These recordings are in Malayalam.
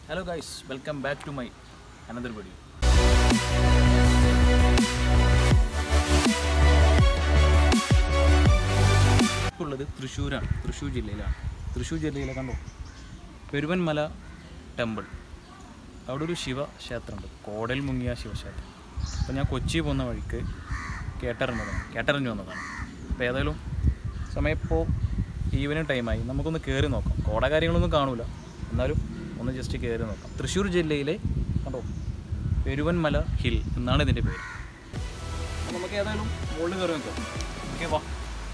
Hello guys welcome back to my another video ഇപ്പോൾ ഉള്ളത് തൃശ്ശൂരാണ് തൃശ്ശൂർ ജില്ലയിലാണ് തൃശ്ശൂർ ജില്ലയിലെ കണ്ടോ പെരുവൻമല ടെമ്പിൾ അവിടെ ഒരു ശിവക്ഷേത്രമുണ്ട് കോടൽ മുങ്ങിയ ശിവക്ഷേത്രം അപ്പോൾ ഞാൻ കൊച്ചി പോകുന്ന വഴിക്ക് കേട്ടറിഞ്ഞതാണ് കേട്ടറിഞ്ഞു വന്നതാണ് അപ്പോൾ ഏതായാലും സമയം ഇപ്പോൾ ഈവനിങ് ടൈമായി നമുക്കൊന്ന് കയറി നോക്കാം കോട കാര്യങ്ങളൊന്നും കാണൂല എന്നാലും ഒന്ന് ജസ്റ്റ് കയറി നോക്കാം തൃശ്ശൂർ ജില്ലയിലെ കണ്ടോ പെരുവൻമല ഹിൽ എന്നാണ് ഇതിൻ്റെ പേര് അപ്പോൾ നമുക്ക് ഏതായാലും മുകളിൽ കയറി നോക്കാം ഓക്കെ വാ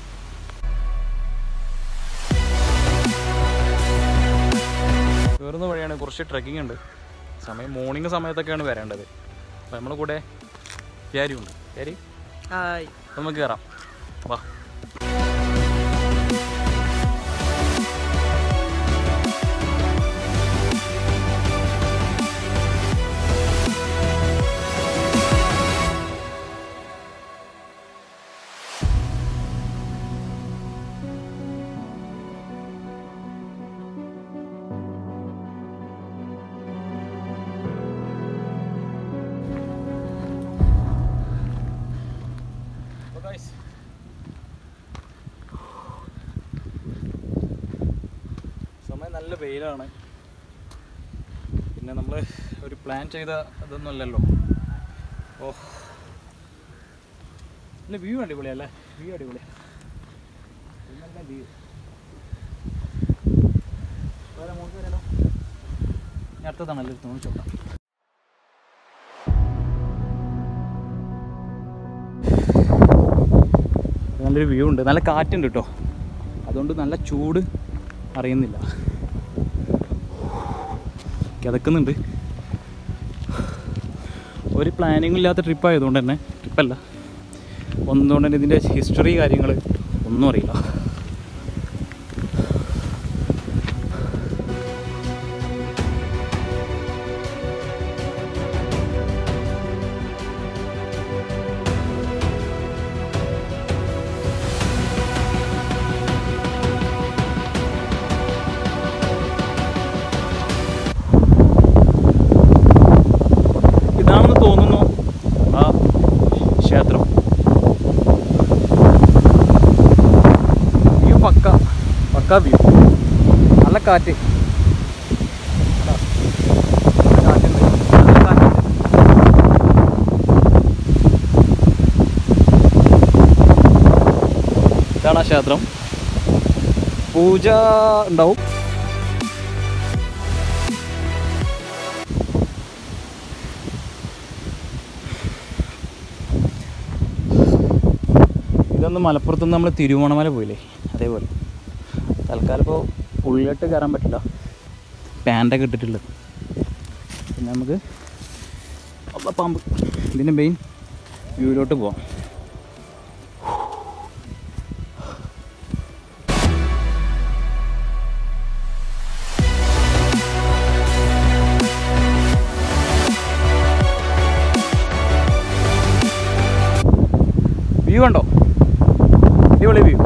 കയറുന്ന വഴിയാണ് കുറച്ച് ട്രെക്കിംഗ് ഉണ്ട് സമയം മോർണിംഗ് സമയത്തൊക്കെയാണ് വരേണ്ടത് അപ്പോൾ നമ്മുടെ കൂടെ പ്യാരി ഉണ്ട് പ്യാരി ഹായ് അപ്പോൾ നമുക്ക് കയറാം വാ അപ്പോൾ guys, സമയം നല്ല വെയിലാണ് പിന്നെ നമ്മൾ ഒരു പ്ലാൻ ചെയ്ത ഇതൊന്നും അല്ലല്ലോ ഓ അല്ല വ്യൂ അടിപൊളിയല്ലേ വ്യൂ അടിപൊളിയാ ഇത് നല്ല വ്യൂ വേറെ മോൾക്ക് വരാലോ ഞാൻ അടുത്തതാണല്ലോ തോന്നി ചോട്ടാം നല്ലൊരു വ്യൂ ഉണ്ട് നല്ല കാറ്റുണ്ട് കേട്ടോ അതുകൊണ്ട് നല്ല ചൂട് അറിയുന്നില്ല കിതക്കുന്നുണ്ട് ഒരു പ്ലാനിങ് ഇല്ലാത്ത ട്രിപ്പ് ആയതുകൊണ്ട് തന്നെ ട്രിപ്പല്ല ഒന്നുകൊണ്ട് തന്നെ ഇതിൻ്റെ ഹിസ്റ്ററി കാര്യങ്ങൾ ഒന്നും അറിയില്ല ഇതാണെന്ന് തോന്നുന്നു ആ ക്ഷേത്രം വ്യൂ പക്ക പക്ക വ്യൂ നല്ല കാറ്റ് കണ്ടോ? നല്ല കാറ്റുണ്ട്. നല്ല കാറ്റുണ്ട്. ഇതാണ് ആ ക്ഷേത്രം പൂജ ഉണ്ടാവും ഇതൊന്ന് മലപ്പുറത്ത് നിന്ന് നമ്മൾ തിരുവോണമല പോയില്ലേ അതേപോലെ തൽക്കാലം ഇപ്പോൾ ഉള്ളിലോട്ട് കയറാൻ പറ്റില്ല പാൻറ്റൊക്കെ ഇട്ടിട്ടുള്ളത് പിന്നെ നമുക്ക് അല്ല പാമ്പ് ഇതിൻ്റെ മെയിൻ വ്യൂവിലോട്ട് പോവാം വ്യൂ കണ്ടോ അടിപൊളി വ്യൂ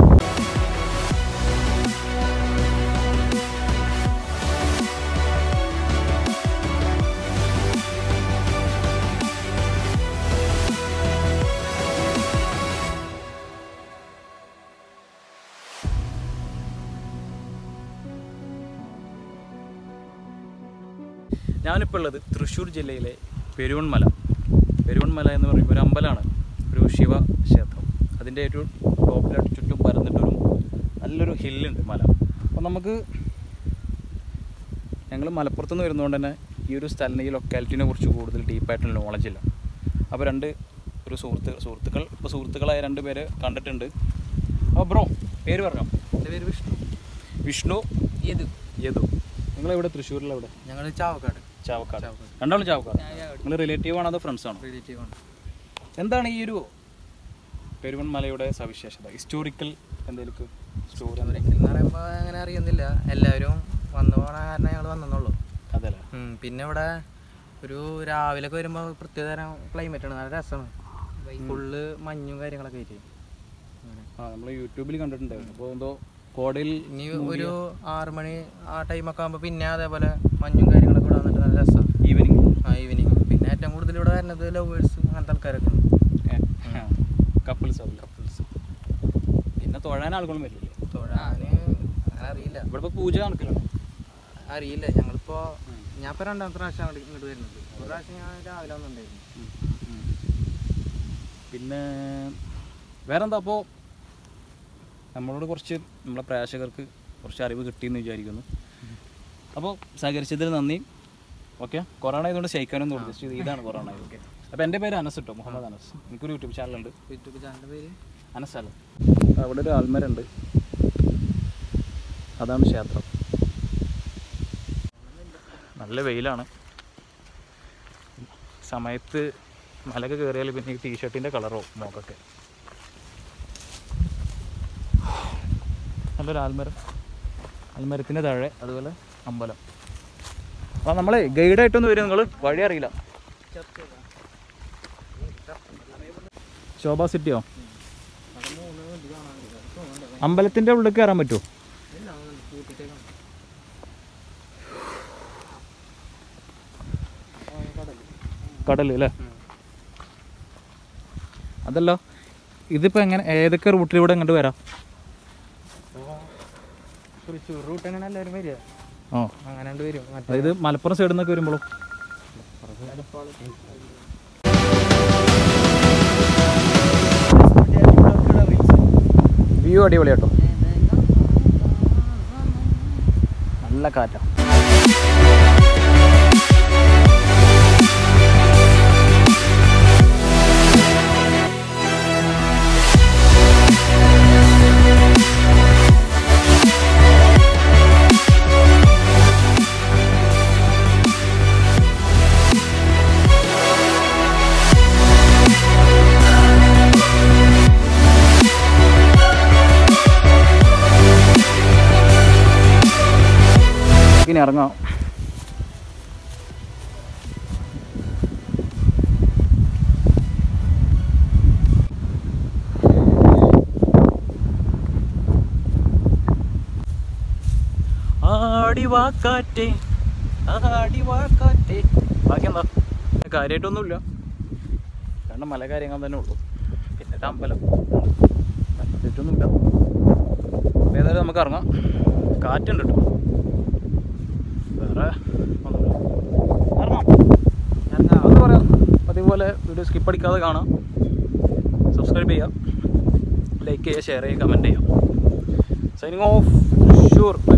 ഞാനിപ്പോൾ ഉള്ളത് തൃശ്ശൂർ ജില്ലയിലെ പെരുവൺമല പെരുവൺമല എന്ന് പറയുമ്പോൾ ഒരു അമ്പലമാണ് ഒരു ശിവക്ഷേത്രം അതിൻ്റെ ഒരു ടോപ്പിലായിട്ട് ചുറ്റും പരന്നിട്ടൊരു നല്ലൊരു ഹില്ലുണ്ട് മല അപ്പോൾ നമുക്ക് ഞങ്ങൾ മലപ്പുറത്ത് നിന്ന് വരുന്നതുകൊണ്ട് തന്നെ ഈ ഒരു സ്ഥലം ഈ ലൊക്കാലിറ്റിനെ കുറിച്ച് കൂടുതൽ ഡീപ്പായിട്ടുള്ള നോളജ് ഇല്ല അപ്പോൾ രണ്ട് ഒരു സുഹൃത്ത് സുഹൃത്തുക്കൾ ഇപ്പോൾ സുഹൃത്തുക്കളായ രണ്ട് പേര് കണ്ടിട്ടുണ്ട് അപ്പോൾ ബ്രോ പേര് പറഞ്ഞോ എൻ്റെ പേര് വിഷ്ണു വിഷ്ണു യദു യദു നിങ്ങളെവിടെ തൃശ്ശൂരിലെവിടെ ഞങ്ങൾ ചാവക്കാട് ചാവക്കാട് ചാവക്കാട്. രണ്ടാളും ചാവക്കാട് ഞാൻ ചാവക്കാട്. നിങ്ങൾ റിലേറ്റീവ് ആണോ അതോ ഫ്രണ്ട്സ് ആണോ റിലേറ്റീവ് ആണ് എന്താണ് ഈ ഒരു പെരുവൺമലയുടെ സവിശേഷത ഹിസ്റ്റോറിക്കൽ എന്തെങ്കിലും സ്റ്റോറി എന്ന് പറയുമ്പോൾ അങ്ങനെ അറിയുന്നില്ല എല്ലാവരും വന്നു പോണ കാരണം ഞങ്ങൾ വന്നെന്നുള്ളൂ അതല്ലേ ഉം, പിന്നെ ഇവിടെ ഒരു രാവിലെ വരുമ്പോൾ പ്രത്യേകതരം ക്ലൈമറ്റ് ആണ് നല്ല രസമാണ് ഫുള്ള് മഞ്ഞും കാര്യങ്ങളൊക്കെ ആയിട്ട് അങ്ങനെ ആ നമ്മൾ യൂട്യൂബിൽ കണ്ടിട്ടുണ്ടായിരുന്നു അപ്പോൾ എന്തോ കോടയിൽ ഇനി ഒരു ആറ് മണി ആ ടൈമൊക്കെ ആകുമ്പോൾ പിന്നെ അതേപോലെ മഞ്ഞും കാര്യങ്ങളൊക്കെ ഇവിടെ വന്നിട്ട് നല്ല രസമാണ് ഈവനിങ് ആ ഈവനിങ് പിന്നെ ഏറ്റവും കൂടുതൽ ഇവിടെ വരുന്നത് ലവേഴ്സ് അങ്ങനത്തെ ആൾക്കാരൊക്കെ ഉണ്ട് കപ്പിൾസ് കപ്പിൾസ് പിന്നെ തൊഴാൻ ആളുകളും വരില്ലേ തൊഴാന് അങ്ങനെ അറിയില്ല ഇവിടെ ഇപ്പോൾ പൂജ നടക്കലാണ് അറിയില്ല ഞങ്ങളിപ്പോൾ ഞാൻ ഇപ്പോൾ രണ്ടാമത്തെ പ്രാവശ്യം അങ്ങോട്ട് ഇങ്ങോട്ട് വരുന്നത് ഒരു പ്രാവശ്യം ഞാൻ രാവിലെ വന്നിട്ടുണ്ടായിരുന്നു പിന്നെ വേറെന്താ അപ്പോൾ നമ്മളോട് കുറച്ച് നമ്മളെ പ്രേക്ഷകർക്ക് കുറച്ച് അറിവ് കിട്ടിയെന്ന് വിചാരിക്കുന്നു അപ്പോൾ സഹകരിച്ചതിൽ നന്ദി ഓക്കെ കൊറോണ ആയതുകൊണ്ട് ശയിക്കാനൊന്നും ജസ്റ്റ് ഇത് ഇതാണ് കൊറോണ ഓക്കെ അപ്പോൾ എൻ്റെ പേര് അനസ് കേട്ടോ മുഹമ്മദ് അനസ് എനിക്കൊരു യൂട്യൂബ് ചാനലുണ്ട് യൂട്യൂബ് ചാനലിൻ്റെ പേര് അനസ് അല്ല അവിടെ ഒരു ആൽമരുണ്ട് അതാണ് ക്ഷേത്രം നല്ല വെയിലാണ് സമയത്ത് മലക്ക് കയറിയാൽ പിന്നെ ഈ ടീഷർട്ടിൻ്റെ കളറോ മോക്കൊക്കെ നല്ലൊരു ആൽമരം ആൽമരത്തിൻ്റെ താഴെ അതുപോലെ അമ്പലം അപ്പോൾ നമ്മളെ ഗൈഡായിട്ടൊന്നും വരും നിങ്ങൾ വഴി അറിയില്ല ശോഭ സിറ്റിയോ അവിടെ മൂന്ന് ഇത് കാണാനുണ്ട് അത് തോന്നുന്നുണ്ട് അമ്പലത്തിൻ്റെ ഉള്ളിൽ കയറാൻ പറ്റുമോ ഇല്ല കൂട്ടിട്ടേക്കാണ് കടൽ അല്ലേ അതല്ല ഇതിപ്പോൾ എങ്ങനെ ഏതൊക്കെ റൂട്ടിലൂടെ ഇങ്ങോട്ട് വരാം തൃശ്ശൂർ റൂട്ട് എങ്ങനെ എല്ലാവരും വരിക ഓ അങ്ങനെ ഉണ്ട് വരും മറ്റേ അതായത് മലപ്പുറം സൈഡിൽ നിന്നൊക്കെ വരുമ്പോഴും വ്യൂ അടിപൊളിയാട്ടോ നല്ല കാറ്റാ ഇനി ഇറങ്ങാം ആടിവാക്കാറ്റേ ആടിവാക്കാറ്റേ ബാക്കി എന്താ കാര്യമായിട്ടൊന്നുമില്ല കാരണം മല കാര്യങ്ങൾ തന്നെ ഉള്ളൂ പിന്നെ ഒരു അമ്പലം പ്രത്യേകിച്ചൊന്നുമില്ല അപ്പോൾ ഏതായാലും നമുക്ക് ഇറങ്ങാം കാറ്റുണ്ട് കേട്ടോ വേറെ ഒന്നുമില്ല ഇറങ്ങാം ഇറങ്ങാം അത് പറയാം അതേപോലെ വീഡിയോ സ്കിപ്പ് അടിക്കാതെ കാണാം സബ്സ്ക്രൈബ് ചെയ്യാം ലൈക്ക് ചെയ്യുക ഷെയർ ചെയ്യുക കമൻറ്റ് ചെയ്യാം സൈനിങ് ഓഫ് ഷുവർ